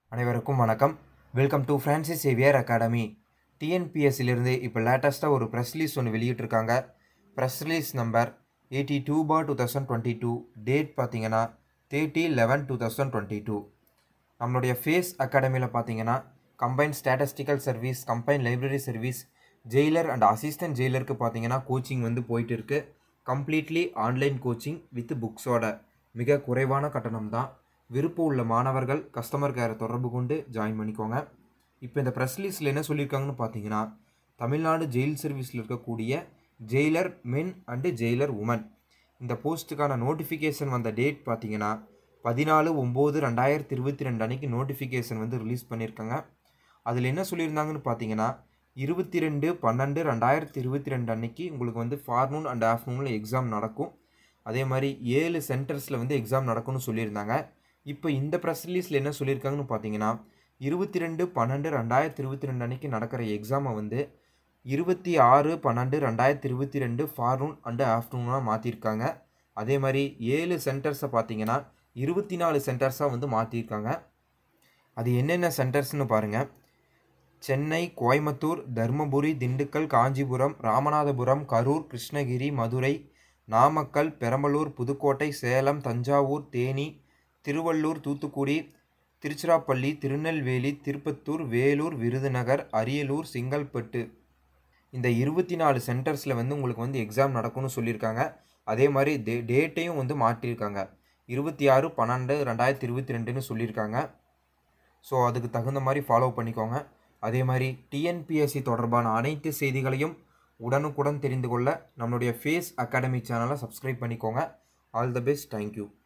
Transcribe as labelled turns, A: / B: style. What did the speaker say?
A: அனைவருக்கும் வணக்கம் welcome to Francis Xavier academy டிஎன்பிஎஸ்சிலிருந்து இப்போ லேட்டஸ்ட்டாக ஒரு ப்ரெஸ் ரிலீஸ் ஒன்று வெளியிட்டிருக்காங்க press release number eighty two பார் two thousand twenty two date பார்த்தீங்கன்னா thirty eleven two thousand twenty two நம்மளுடைய ஃபேஸ் அகாடமியில் பார்த்தீங்கன்னா combine statistical service combine library service jailer and assistant ஜெயிலருக்கு பார்த்தீங்கன்னா கோச்சிங் வந்து போயிட்டு இருக்கு கம்ப்ளீட்லி ஆன்லைன் கோச்சிங் வித் புக்ஸோட மிக குறைவான கட்டணம் தான் விருப்பம் உள்ள மாணவர்கள் கஸ்டமர் கேரை தொடர்பு கொண்டு ஜாயின் பண்ணிக்கோங்க இப்போ இந்த ப்ரெஸ் ரிலீஸில் என்ன சொல்லியிருக்காங்கன்னு பார்த்தீங்கன்னா தமிழ்நாடு ஜெயில் சர்வீஸில் இருக்கக்கூடிய jailer men and jailer women இந்த போஸ்ட்டுக்கான நோட்டிஃபிகேஷன் வந்த டேட் பார்த்தீங்கன்னா பதினாலு ஒம்பது ரெண்டாயிரத்தி இருபத்தி ரெண்டு அன்னைக்கு நோட்டிஃபிகேஷன் வந்து ரிலீஸ் பண்ணியிருக்காங்க அதில் என்ன சொல்லியிருந்தாங்கன்னு பார்த்தீங்கன்னா இருபத்தி ரெண்டு பன்னெண்டு ரெண்டாயிரத்தி இருபத்தி ரெண்டு அன்னைக்கு உங்களுக்கு வந்து ஃபார்னூன் அண்ட் ஆஃப்டர்நூனில் எக்ஸாம் நடக்கும் அதே மாதிரி ஏழு சென்டர்ஸில் வந்து எக்ஸாம் நடக்கும்னு சொல்லியிருந்தாங்க இப்போ இந்த ப்ரெஸ் ரிலீஸில் என்ன சொல்லியிருக்காங்கன்னு பார்த்தீங்கன்னா இருபத்தி ரெண்டு பன்னெண்டு ரெண்டாயிரத்தி இருபத்தி ரெண்டு அன்னைக்கு நடக்கிற எக்ஸாமை வந்து இருபத்தி ஆறு பன்னெண்டு ரெண்டாயிரத்தி இருபத்தி ரெண்டு ஃபார்னூன் அண்டு ஆஃப்டர்நூனாக மாற்றிருக்காங்க அதே மாதிரி ஏழு சென்டர்ஸை பார்த்தீங்கன்னா இருபத்தி நாலு சென்டர்ஸாக வந்து மாற்றிருக்காங்க அது என்னென்ன சென்டர்ஸ்னு பாருங்கள் சென்னை கோயம்புத்தூர் தருமபுரி திண்டுக்கல் காஞ்சிபுரம் ராமநாதபுரம் கரூர் கிருஷ்ணகிரி மதுரை நாமக்கல் பெரம்பலூர் புதுக்கோட்டை சேலம் தஞ்சாவூர் தேனி திருவள்ளூர் தூத்துக்குடி திருச்சிராப்பள்ளி திருநெல்வேலி திருப்பத்தூர் வேலூர் விருதுநகர் அரியலூர் செங்கல்பட்டு இந்த இருபத்தி நாலு சென்டர்ஸில் வந்து உங்களுக்கு வந்து எக்ஸாம் நடக்கும்னு சொல்லியிருக்காங்க அதே மாதிரி டே டேட்டையும் வந்து மாற்றிருக்காங்க இருபத்தி ஆறு பன்னெண்டு ரெண்டாயிரத்தி இருபத்தி ரெண்டுன்னு சொல்லியிருக்காங்க ஸோ அதுக்கு தகுந்த மாதிரி ஃபாலோ பண்ணிக்கோங்க அதே மாதிரி டிஎன்பிஎஸ்சி தொடர்பான அனைத்து செய்திகளையும் உடனுக்குடன் தெரிந்து கொள்ள நம்மளுடைய ஃபேஸ் அகாடமி சேனலை சப்ஸ்கிரைப் பண்ணிக்கோங்க ஆல் த பெஸ்ட் தேங்க்யூ